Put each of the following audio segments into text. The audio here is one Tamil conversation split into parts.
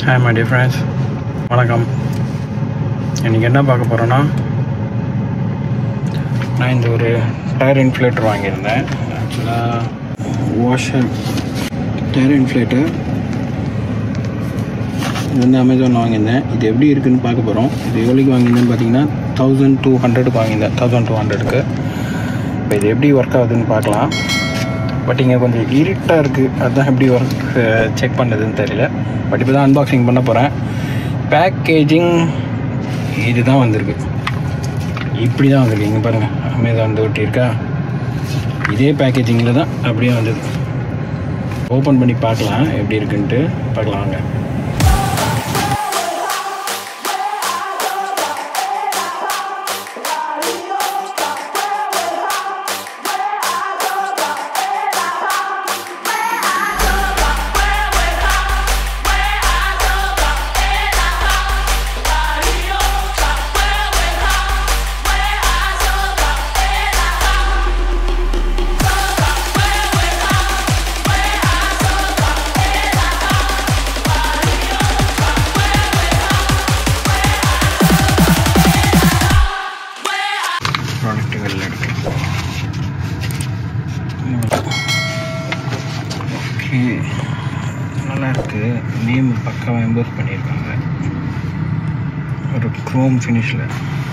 ஹாய் மை டியர் ஃப்ரெண்ட்ஸ் வணக்கம் இன்றைக்கி என்ன பார்க்க போகிறோன்னா நான் இந்த ஒரு டயர் இன்ஃப்ளேட்டர் வாங்கியிருந்தேன் ஆக்சுவலாக வாஷர் டயர் இன்ஃப்ளேட்டர் இது வந்து அமேசான் வாங்கியிருந்தேன் இது எப்படி இருக்குன்னு பார்க்க போகிறோம் இது எவ்வளோக்கு வாங்கியிருந்தேன்னு பார்த்தீங்கன்னா தௌசண்ட் டூ ஹண்ட்ரடுக்கு வாங்கியிருந்தேன் தௌசண்ட் டூ ஹண்ட்ரடுக்கு இப்போ இது எப்படி ஒர்க் ஆகுதுன்னு பார்க்கலாம் பட் இங்கே கொஞ்சம் இருட்டாக இருக்குது அதுதான் எப்படி ஒர்க் செக் பண்ணுறதுன்னு தெரியல பட் இப்போ தான் அன்பாக்சிங் பண்ண போகிறேன் பேக்கேஜிங் இதுதான் வந்திருக்கு இப்படி தான் வந்திருக்கு இங்கே பாருங்கள் அமேசான் ஒட்டி இருக்கா இதே பேக்கேஜிங்கில் தான் அப்படியே வந்தது ஓப்பன் பண்ணி பார்க்கலாம் எப்படி இருக்குன்ட்டு பார்க்கலாம் வாங்க ப்ராடக்ட்டுகள் இருக்கு ஓகே நல்லா இருக்கு நேம் பக்காவாக எம்போஸ் பண்ணியிருக்காங்க ஒரு க்ரோம் ஃபினிஷில்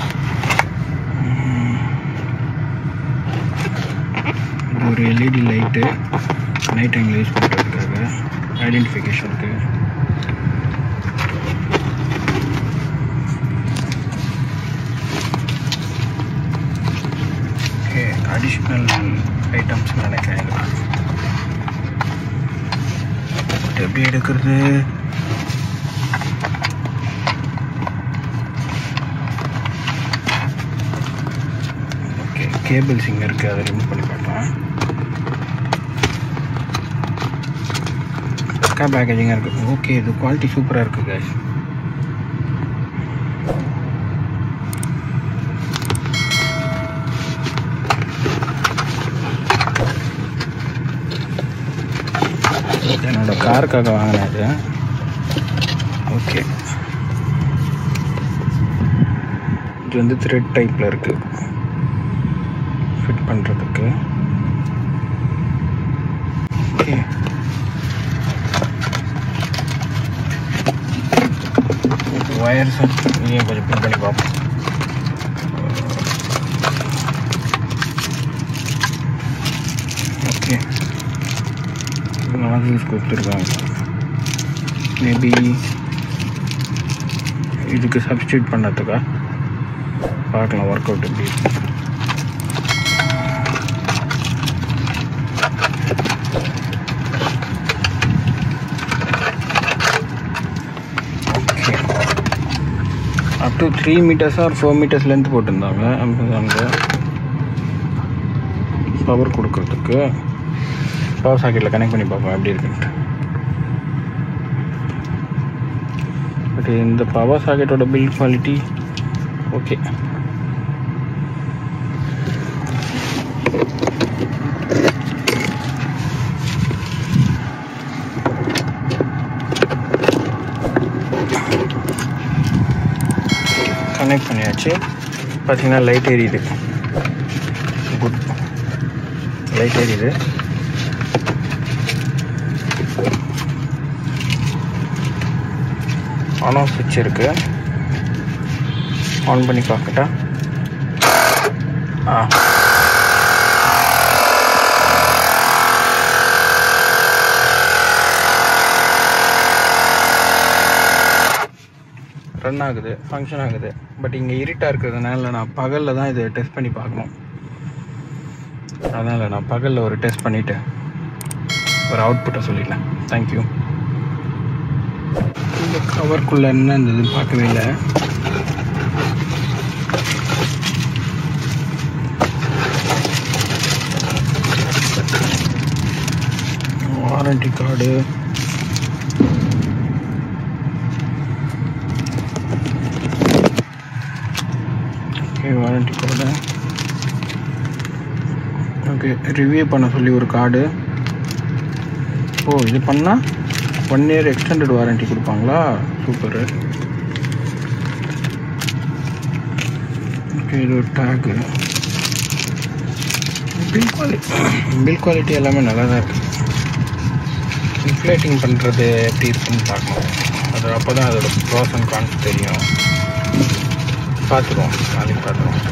இது ஒரு எல்இடி லைட்டு நைட் டைமில் யூஸ் பண்ணுறதுக்காக ஐடென்டிஃபிகேஷனுக்கு ஓகே அடிஷ்னல் ஐட்டம்ஸ் நினைக்கிறேன் இதுல. But எப்படி எடுக்கிறது ஓகே கேபிள்ஸ் இங்கே இருக்குது அதை ரிமூவ் பண்ணி பார்க்கலாம் பக்கா பேக்கேஜிங்காக இருக்குது ஓகே இது குவாலிட்டி சூப்பராக இருக்குது guys இது என்னோட காருக்காக வாங்கினேன் இது ஓகே இது வந்து த்ரெட் டைப்பில் இருக்குது ஃபிட் பண்ணுறதுக்கு ஓகே ஒயர்ஸ் இதையும் கொஞ்சம் பின் பண்ணி பார்ப்போம் ஓகே நாசல்ஸ் கொடுத்துருக்காங்க மேபி இதுக்கு சப்ஸ்டியூட் பண்ணதுக்கா பார்க்கலாம் ஒர்க் அவுட் எப்படி இருக்கு. Okay. Up to three meters or four meters length போட்டிருந்தாங்க அமேசானில் பவர் கொடுக்கறதுக்கு பவர் சாக்கெட்டில் கனெக்ட் பண்ணி பார்ப்போம் எப்படி இருக்குன்ட்டு பட் இந்த பவர் சாக்கெட்டோட பில்ட் குவாலிட்டி ஓகே கனெக்ட் பண்ணியாச்சு பார்த்தீங்கன்னா லைட் எரியுது குட் லைட் எரியுது ஆன் ஆஃப் சுவிட்ச் இருக்கு ஆன் பண்ணி பார்க்கட்டா ஆ ரன் ஆகுது ஃபங்க்ஷன் ஆகுது பட் இங்கே இருட்டாக இருக்கிறதுனால நான் பகலில் தான் இதை டெஸ்ட் பண்ணி பார்க்கணும் அதனால் நான் பகலில் ஒரு டெஸ்ட் பண்ணிவிட்டு ஒரு அவுட்புட்டை சொல்லிடலாம் தேங்க்யூ இந்த கவர்க்குள்ளே என்ன இருந்ததுன்னு பார்க்கவே இல்லை warranty card okay warranty card okay review பண்ண சொல்லி ஒரு கார்டு ஓ இது பண்ணால் ஒன் இயர் எக்ஸ்டெண்டட் வாரண்டி கொடுப்பாங்களா சூப்பரு ஓகே இது ஒரு tag build quality build quality எல்லாமே நல்லா தான் இருக்குது இன்ஃப்ளேட்டிங் பண்ணுறது எப்படி இருக்குன்னு பார்க்கணும் அது அப்போ தான் அதோட ப்ரோஸ் அண்ட் கான்ஸ் தெரியும் பார்த்துருவோம் நாளைக்கு பார்த்துருவோம்